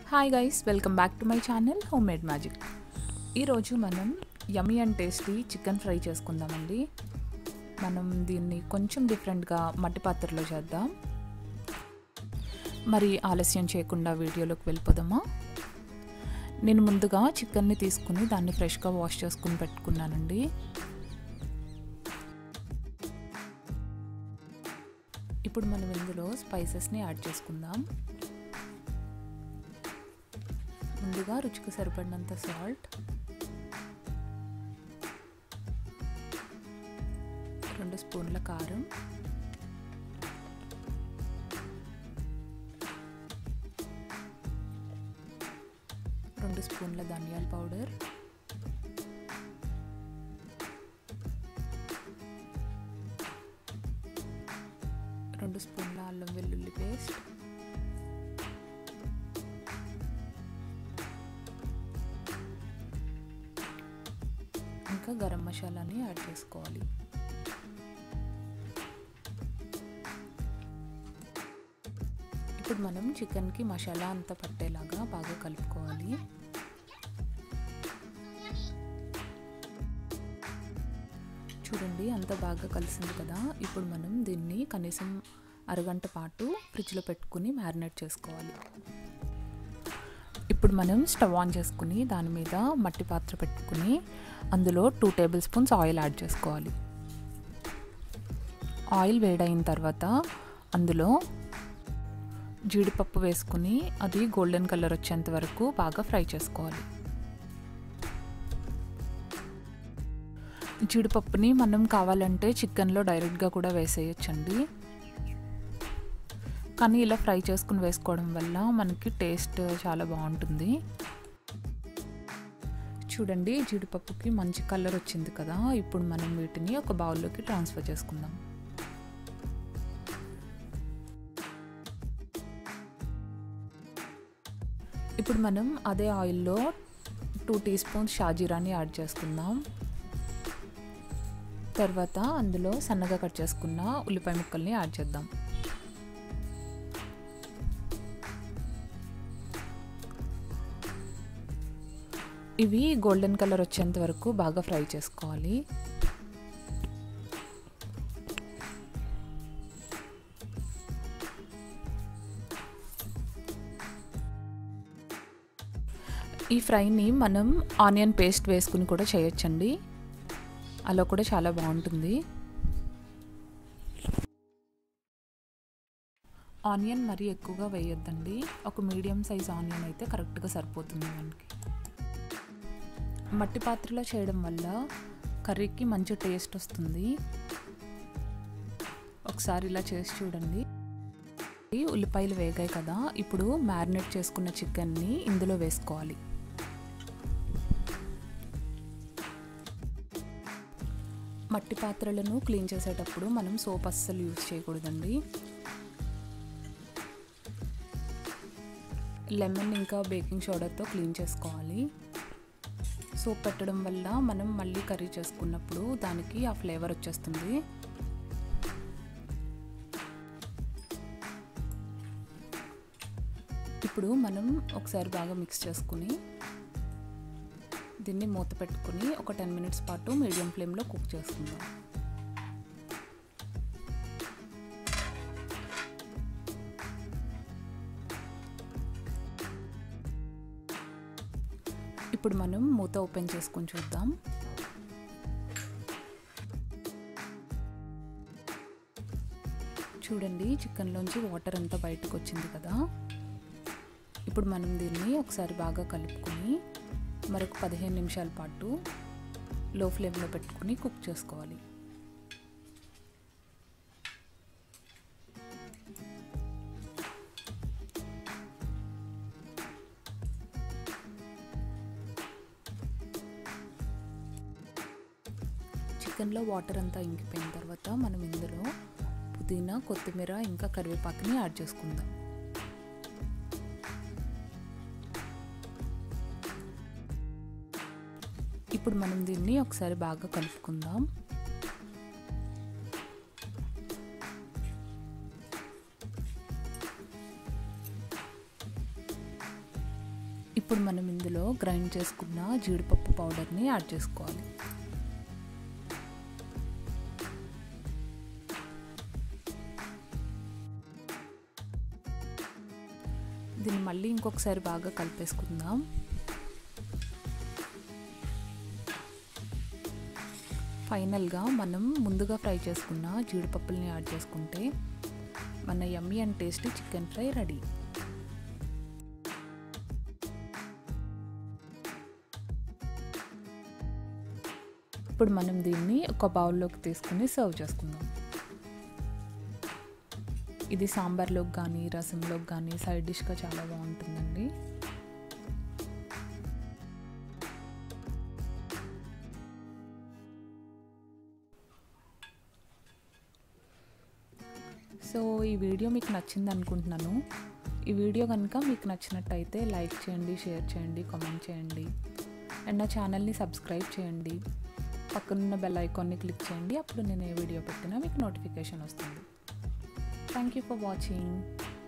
hi guys welcome back to my channel home made magic ఈరోజు మనం yummy and tasty chicken fry చేసుకుందామండి మనం దీన్ని కొంచెం డిఫరెంట్గా మట్టి పాత్రలో చేద్దాం మరి ఆలస్యం చేయకుండా వీడియోలోకి వెళ్ళిపోదామా నేను ముందుగా చికెన్ని తీసుకుని దాన్ని ఫ్రెష్గా వాష్ చేసుకుని పెట్టుకున్నానండి ఇప్పుడు మనం ఇందులో స్పైసెస్ని యాడ్ చేసుకుందాం ముందుగా రుచికి సరిపడినంత సాల్ట్ రెండు స్పూన్ల కారం రెండు స్పూన్ల ధనియాల పౌడర్ రెండు స్పూన్ల అల్లం వెల్లుల్లి పేస్ట్ ఇంకా గరం మసాలాని యాడ్ చేసుకోవాలి ఇప్పుడు మనం చికెన్కి మసాలా అంతా పట్టేలాగా బాగా కలుపుకోవాలి చూడండి అంత బాగా కలిసింది కదా ఇప్పుడు మనం దీన్ని కనీసం అరగంట పాటు ఫ్రిడ్జ్లో పెట్టుకుని మ్యారినేట్ చేసుకోవాలి ఇప్పుడు మనం స్టవ్ ఆన్ చేసుకుని దాని మీద మట్టి పాత్ర పెట్టుకుని అందులో two tablespoons oil add చేసుకోవాలి ఆయిల్ వేడైన తర్వాత అందులో జీడిపప్పు వేసుకుని అది గోల్డెన్ కలర్ వచ్చేంత వరకు బాగా ఫ్రై చేసుకోవాలి జీడిపప్పుని మనం కావాలంటే చికెన్లో డైరెక్ట్గా కూడా వేసేయచ్చండి కానీ ఇలా ఫ్రై చేసుకుని వేసుకోవడం వల్ల మనకి టేస్ట్ చాలా బాగుంటుంది చూడండి జీడిపప్పుకి మంచి కలర్ వచ్చింది కదా ఇప్పుడు మనం వీటిని ఒక బౌల్లోకి ట్రాన్స్ఫర్ చేసుకుందాం ఇప్పుడు మనం అదే ఆయిల్లో టూ టీ స్పూన్స్ షాజీరాని యాడ్ చేసుకుందాం తర్వాత అందులో సన్నగా కట్ చేసుకున్న ఉల్లిపాయ ముక్కల్ని యాడ్ చేద్దాం ఇవి గోల్డెన్ కలర్ వచ్చేంత వరకు బాగా ఫ్రై చేసుకోవాలి ఈ ఫ్రైని మనం ఆనియన్ పేస్ట్ వేసుకుని కూడా చేయొచ్చండి అలా కూడా చాలా బాగుంటుంది ఆనియన్ మరీ ఎక్కువగా వేయొద్దండి ఒక మీడియం సైజ్ ఆనియన్ అయితే కరెక్ట్గా సరిపోతుంది మనకి మట్టి పాత్రలో చేయడం వల్ల కర్రీకి మంచి టేస్ట్ వస్తుంది ఒకసారి ఇలా చేసి చూడండి ఉల్లిపాయలు వేగాయి కదా ఇప్పుడు మ్యారినేట్ చేసుకున్న చికెన్ని ఇందులో వేసుకోవాలి మట్టి పాత్రలను క్లీన్ చేసేటప్పుడు మనం సోప్ అస్సలు యూజ్ చేయకూడదండి లెమన్ ఇంకా బేకింగ్ సోడాతో క్లీన్ చేసుకోవాలి సోప్ పెట్టడం వల్ల మనం మళ్ళీ కర్రీ చేసుకున్నప్పుడు దానికి ఆ ఫ్లేవర్ వచ్చేస్తుంది ఇప్పుడు మనం ఒకసారి బాగా మిక్స్ చేసుకుని దీన్ని మూత పెట్టుకుని ఒక టెన్ మినిట్స్ పాటు మీడియం ఫ్లేమ్లో కుక్ చేసుకుందాం ఇప్పుడు మనం మూత ఓపెన్ చేసుకొని చూద్దాం చూడండి చికెన్లోంచి వాటర్ అంతా బయటకు వచ్చింది కదా ఇప్పుడు మనం దీన్ని ఒకసారి బాగా కలుపుకొని మరొక పదిహేను నిమిషాల పాటు లో ఫ్లేమ్లో పెట్టుకుని కుక్ చేసుకోవాలి చికెన్లో వాటర్ అంతా ఇంకిపోయిన తర్వాత మనం ఇందులో పుదీనా కొత్తిమీర ఇంకా కరివేపాకుని యాడ్ చేసుకుందాం ఇప్పుడు మనం దీన్ని ఒకసారి బాగా కలుపుకుందాం ఇప్పుడు మనం ఇందులో గ్రైండ్ చేసుకున్న జీడిపప్పు పౌడర్ని యాడ్ చేసుకోవాలి దీన్ని మళ్ళీ ఇంకొకసారి బాగా కలిపేసుకుందాం ఫైనల్గా మనం ముందుగా ఫ్రై చేసుకున్న జీడిపప్పుల్ని యాడ్ చేసుకుంటే మన yummy and tasty chicken fry ready ఇప్పుడు మనం దీన్ని ఒక బౌల్లోకి తీసుకుని సర్వ్ చేసుకుందాం ఇది సాంబార్లోకి కానీ రసంలోకి కానీ సైడ్ డిష్గా చాలా బాగుంటుందండి సో ఈ వీడియో మీకు నచ్చింది అనుకుంటున్నాను ఈ వీడియో కనుక మీకు నచ్చినట్టయితే లైక్ చేయండి షేర్ చేయండి కామెంట్ చేయండి అండ్ నా ఛానల్ని సబ్స్క్రైబ్ చేయండి పక్కనున్న బెల్ ఐకాన్ని క్లిక్ చేయండి అప్పుడు నేను ఏ వీడియో పెట్టినా మీకు నోటిఫికేషన్ వస్తుంది థ్యాంక్ యూ ఫర్ వాచింగ్